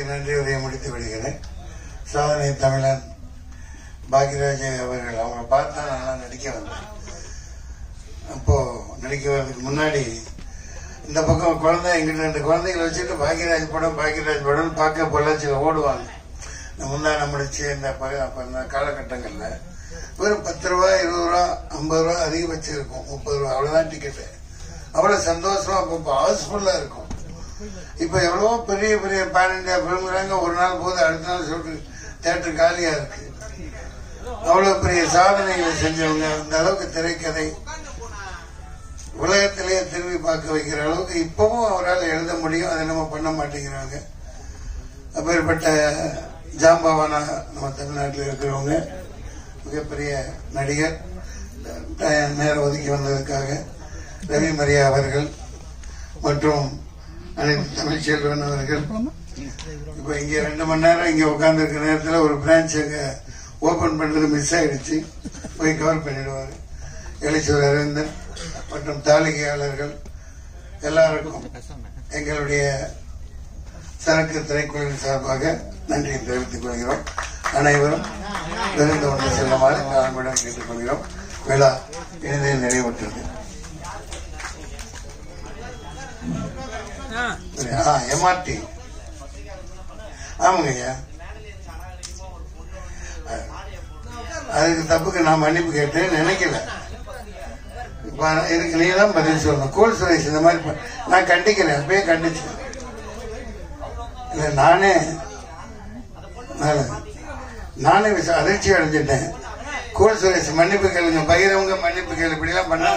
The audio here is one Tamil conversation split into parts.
நன்றி உரையை முடித்து விடுகிறேன் சாதனை தமிழன் பாக்யராஜ் அவர்கள் அவங்க பார்த்தா நான் நடிக்க வந்தேன் அப்போ நடிக்க வர்றதுக்கு முன்னாடி இந்த பக்கம் குழந்தை எங்கிட்ட ரெண்டு குழந்தைகளை வச்சுட்டு பாக்யராஜ் படம் பாக்யராஜ் படம் பார்க்க பொள்ளாச்சியில் ஓடுவாங்க இந்த முன்னாடி முடிச்சு இந்த ப- அப்ப இந்த காலகட்டங்களில் வெறும் பத்து ரூபா இருபது ரூபா ஐம்பது ரூபா அதிகபட்சம் இருக்கும் முப்பது ரூபா அவ்வளவுதான் டிக்கெட்டு அவ்வளவு சந்தோஷமா அப்போ ஹவுஸ்ஃபுல்லா இருக்கும் இப்ப எவ்வளவோ பெரிய பெரிய பேன் இண்டியா பிலிம்ங்கிறாங்க ஒரு நாள் போது அடுத்த நாள் சொல்லிட்டு தேட்டர் காலியா இருக்கு அவ்வளவு பெரிய சாதனைகளை செஞ்சவங்க அந்த அளவுக்கு திரைக்கதை உலகத்திலேயே திரும்பி பார்க்க வைக்கிற அளவுக்கு இப்பவும் அவரால் எழுத முடியும் அதை நம்ம பண்ண மாட்டேங்கிறாங்க அப்பேற்பட்ட ஜாம்பவானா நம்ம தமிழ்நாட்டில் இருக்கிறவங்க மிகப்பெரிய நடிகர் ட- நேரம் ஒதுக்கி வந்ததுக்காக ரவி மரியா அவர்கள் மற்றும் அனைத்து தமிழ்ச்செல்வன் அவர்கள் இப்போ இங்க ரெண்டு மணி நேரம் இங்க உட்கார்ந்து இருக்கிற நேரத்தில் ஒரு பிரான்ச் அங்க ஓபன் பண்றது மிஸ் ஆயிடுச்சு போய் கவர் பண்ணிடுவாரு எழுச்சூர் அரவிந்தன் மற்றும் தாளிகையாளர்கள் எல்லாருக்கும் எங்களுடைய சரக்கு திரைக்குழுவின் சார்பாக நன்றியை தெரிவித்துக் கொள்கிறோம் அனைவரும் விருந்து கொண்டு செல்லுமாறு தாழ்மையுடன் கேட்டுக்கொள்கிறோம் விழா இனிதே நிறைவுற்றது ஆ எம்ஆர்டி ஆமாங்க ஐயா அதுக்கு தப்புக்கு நான் மன்னிப்பு கேட்டேன் நினைக்கல இப்ப இதுக்கு நீ தான் பதில் சொல்லணும் கூல் சுரேஷ் இந்த மாதிரி ப- நான் கண்டிக்கிறேன் அப்பயே கண்டிச்சேன் இல்ல நானே நானே- நானே விச- அதிர்ச்சி அடைஞ்சிட்டேன் கூல் சுரேஷ் மன்னிப்பு கேளுங்க பகிரவங்க மன்னிப்பு கேளு இப்படி எல்லாம் பண்ண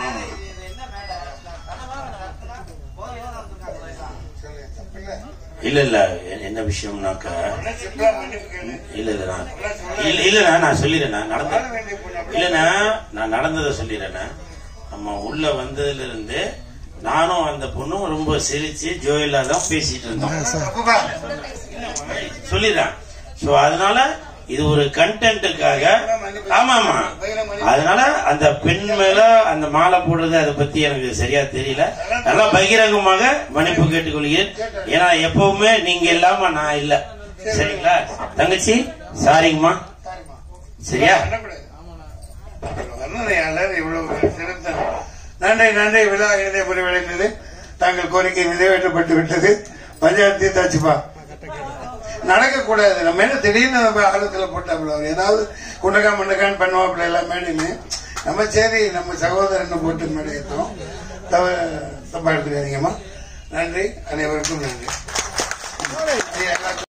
இல்ல இல்ல எ- என்ன விஷயம்னாக்க மன்னிப்பு கேளு இல்ல இல்ல நான் இல்ல இல்லண்ணா நான் சொல்லிடுறேன் நான் நடந்த இல்லண்ணா நான் நடந்ததை சொல்லிடுறேண்ணா நம்ம உள்ள வந்ததுல இருந்து நானும் அந்த பொண்ணும் ரொம்ப சிரிச்சு ஜோயிலா தான் பேசிட்டு இருந்தோம் தப்புப்பா. சொல்லிடுறேன் சோ அதனால இது ஒரு கண்டென்ட்டுக்காக ஆமா ஆமா அதனால அந்த பெண் மேல அந்த மாலை போடுறது அதை பத்தி எனக்கு சரியா தெரியல நல்லா பகிரங்கமாக மன்னிப்பு கேட்டுக்கொள்கிறேன் ஏன்னா எப்பவுமே நீங்க இல்லாம நான் இல்ல சரிங்களா தங்கச்சி சாரிங்கம்மா சரியா வர்ணனையாளர் இவ்வளவு சிறந்த நன்றி நன்றி விழா இறுதி முடிவடைந்தது தாங்கள் கோரிக்கை நிறைவேற்றப்பட்டு விட்டது பஞ்சாயத்து தச்சுப்பா நடக்கக்கூடாது நம்ம என்ன திடீர்னு நம்ம ஆழத்துல போட்டாப்புல அவர் ஏதாவது குண்டகா முண்டகான்னு பண்ணுவாப்புல எல்லாம் மேடையில நம்ம சரி நம்ம சகோதரனை போட்டு மேடையத்தோம் தவ தப்பா எடுத்துக்காதீங்கம்மா நன்றி அனைவருக்கும் நன்றி